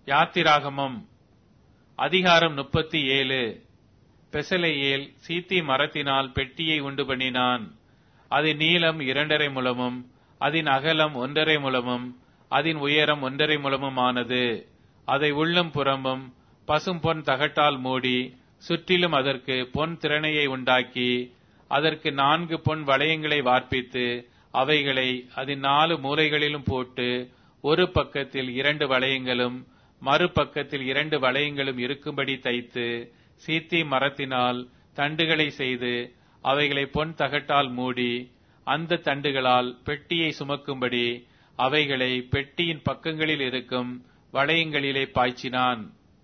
யாத்திராகமம் அதிகாரம் முப்பத்தி ஏழு பெசலையேல் சீத்தி மரத்தினால் பெட்டியை உண்டு பண்ணினான் அதன் நீளம் இரண்டரை முழமும் அதன் அகலம் ஒன்றரை முழமும் அதன் உயரம் ஒன்றரை முழமும் ஆனது அதை உள்ளும் புறம்பும் பசும் பொன் தகட்டால் மூடி சுற்றிலும் அதற்கு பொன் திறனையை உண்டாக்கி அதற்கு நான்கு பொன் வளையங்களை வார்ப்பித்து அவைகளை அதன் நாலு மூலைகளிலும் போட்டு ஒரு பக்கத்தில் இரண்டு வளையங்களும் மறுபக்கத்தில் இரண்டு வளையங்களும் இருக்கும்படி தைத்து சீத்தி மரத்தினால் தண்டுகளை செய்து அவைகளை பொன் தகட்டால் மூடி அந்த தண்டுகளால் பெட்டியை சுமக்கும்படி அவைகளை பெட்டியின் பக்கங்களில் இருக்கும் வளையங்களிலே பாய்ச்சினான்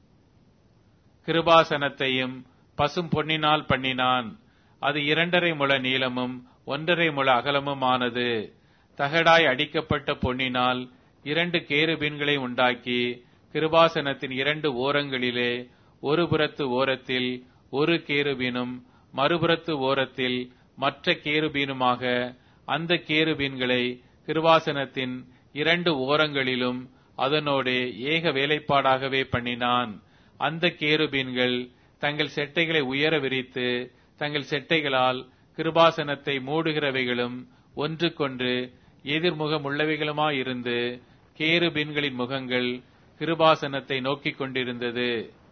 கிருபாசனத்தையும் பசும் பொன்னினால் பண்ணினான் அது இரண்டரை முழ நீளமும் ஒன்றரை முழ அகலமும் ஆனது தகடாய் அடிக்கப்பட்ட பொன்னினால் இரண்டு கேருபீன்களை உண்டாக்கி கிருபாசனத்தின் இரண்டு ஓரங்களிலே ஒரு புறத்து ஓரத்தில் ஒரு கேருபீனும் மறுபுறத்து ஓரத்தில் மற்ற கேருபீனுமாக அந்த கேருபீன்களை கிருபாசனத்தின் இரண்டு ஓரங்களிலும் அதனோடு ஏக வேலைப்பாடாகவே பண்ணினான் அந்த கேருபீன்கள் தங்கள் செட்டைகளை உயர விரித்து தங்கள் செட்டைகளால் கிருபாசனத்தை மூடுகிறவைகளும் ஒன்றுக்கொன்று எதிர்முகம் உள்ளவைகளுமாயிருந்து கேருபீன்களின் முகங்கள் கிருபாசனத்தை நோக்கிக் கொண்டிருந்தது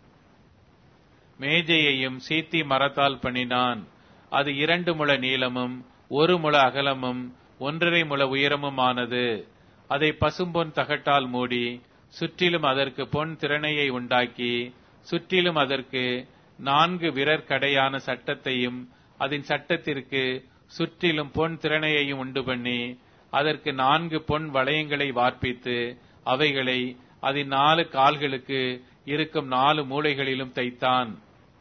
மேஜையையும் சீத்தி மரத்தால் பண்ணினான் அது இரண்டு முழ நீளமும் ஒரு முழ அகலமும் ஒன்றரை முழ உயரமும் ஆனது அதை பசும்பொன் தகட்டால் மூடி சுற்றிலும் அதற்கு பொன் திறனையை உண்டாக்கி சுற்றிலும் அதற்கு நான்கு விரற்கடையான சட்டத்தையும் அதன் சட்டத்திற்கு சுற்றிலும் பொன் திறனையையும் உண்டு பண்ணி அதற்கு நான்கு பொன் வளையங்களை வார்ப்பித்து அவைகளை அதன் நாலு கால்களுக்கு இருக்கும் நாலு மூலைகளிலும் தைத்தான்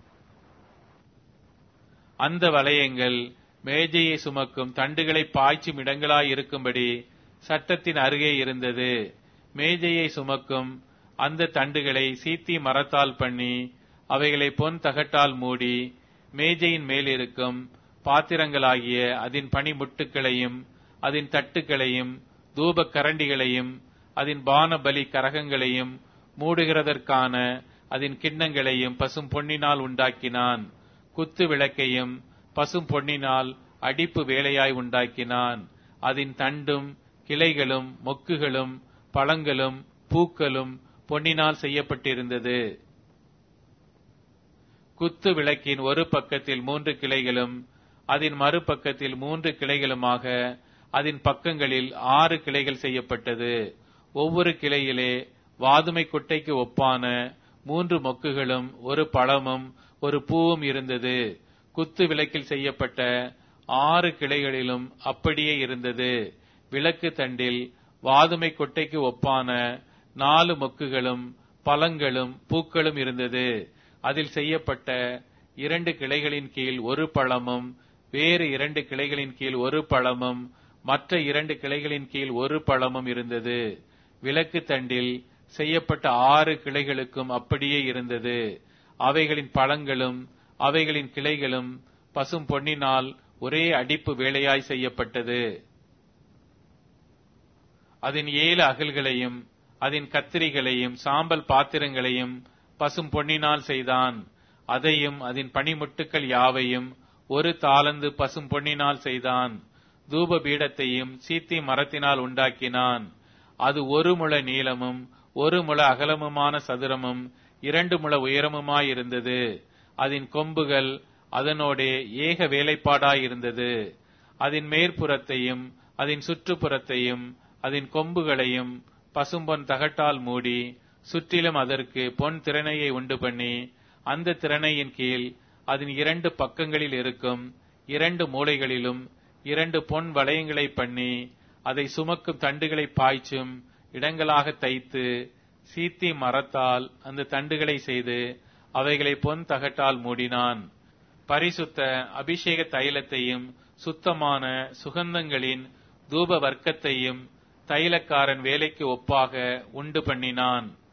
அந்த வளையங்கள் மேஜையை சுமக்கும் தண்டுகளை பாய்ச்சும் இடங்களாய் இருக்கும்படி சட்டத்தின் அருகே இருந்தது மேஜையை சுமக்கும் அந்த தண்டுகளை சீத்தி மரத்தால் பண்ணி அவைகளை பொன் தகட்டால் மூடி மேஜையின் மேலிருக்கும் பாத்திரங்களாகிய அதன் பனிமுட்டுகளையும் அதன் தட்டுகளையும் தூப கரண்டிகளையும் அதன் பானபலி கரகங்களையும் மூடுகிறதற்கான அதன் கிண்ணங்களையும் பசும் பொன்னினால் உண்டாக்கினான் குத்து விளக்கையும் பசும் பொன்னினால் அடிப்பு வேலையாய் உண்டாக்கினான் அதன் தண்டும் கிளைகளும் மொக்குகளும் பழங்களும் பூக்களும் பொன்னினால் செய்யப்பட்டிருந்தது குத்து விளக்கின் ஒரு பக்கத்தில் மூன்று கிளைகளும் அதன் மறுபக்கத்தில் மூன்று கிளைகளுமாக அதன் பக்கங்களில் ஆறு கிளைகள் செய்யப்பட்டது ஒவ்வொரு கிளையிலே வாதுமை குட்டைக்கு ஒப்பான மூன்று மொக்குகளும் ஒரு பழமும் ஒரு பூவும் இருந்தது குத்து விளக்கில் செய்யப்பட்ட ஆறு கிளைகளிலும் அப்படியே இருந்தது விளக்கு தண்டில் வாதுமை கொட்டைக்கு ஒப்பான நாலு மொக்குகளும் பழங்களும் பூக்களும் இருந்தது அதில் செய்யப்பட்ட இரண்டு கிளைகளின் கீழ் ஒரு பழமும் வேறு இரண்டு கிளைகளின் கீழ் ஒரு பழமும் மற்ற இரண்டு கிளைகளின் கீழ் ஒரு பழமும் இருந்தது விளக்கு தண்டில் செய்யப்பட்ட ஆறு கிளைகளுக்கும் அப்படியே இருந்தது அவைகளின் பழங்களும் அவைகளின் கிளைகளும் பசும் பொன்னினால் ஒரே அடிப்பு வேலையாய் செய்யப்பட்டது அதன் ஏழு அகல்களையும் அதன் கத்திரிகளையும் சாம்பல் பாத்திரங்களையும் பசும் பொன்னினால் செய்தான் அதையும் அதன் பனிமுட்டுக்கள் யாவையும் ஒரு தாளந்து பசும் பொன்னினால் செய்தான் தூப பீடத்தையும் சீத்தி மரத்தினால் உண்டாக்கினான் அது ஒரு முழ நீளமும் ஒரு முழ அகலமுமான சதுரமும் இரண்டு முழ உயரமுமாயிருந்தது அதன் கொம்புகள் அதனோடே ஏக வேலைப்பாடாயிருந்தது அதன் மேற்புறத்தையும் அதன் சுற்றுப்புறத்தையும் அதன் கொம்புகளையும் பசும்பொன் தகட்டால் மூடி சுற்றிலும் அதற்கு பொன் திறனையை உண்டு பண்ணி அந்த திறனையின் கீழ் அதன் இரண்டு பக்கங்களில் இருக்கும் இரண்டு மூலைகளிலும் இரண்டு பொன் வளையங்களை பண்ணி அதை சுமக்கும் தண்டுகளை பாய்ச்சும் இடங்களாக தைத்து சீத்தி மரத்தால் அந்த தண்டுகளை செய்து அவைகளை பொன் தகட்டால் மூடினான் பரிசுத்த அபிஷேக தைலத்தையும் சுத்தமான சுகந்தங்களின் தூப வர்க்கத்தையும் தைலக்காரன் வேலைக்கு ஒப்பாக உண்டு பண்ணினான்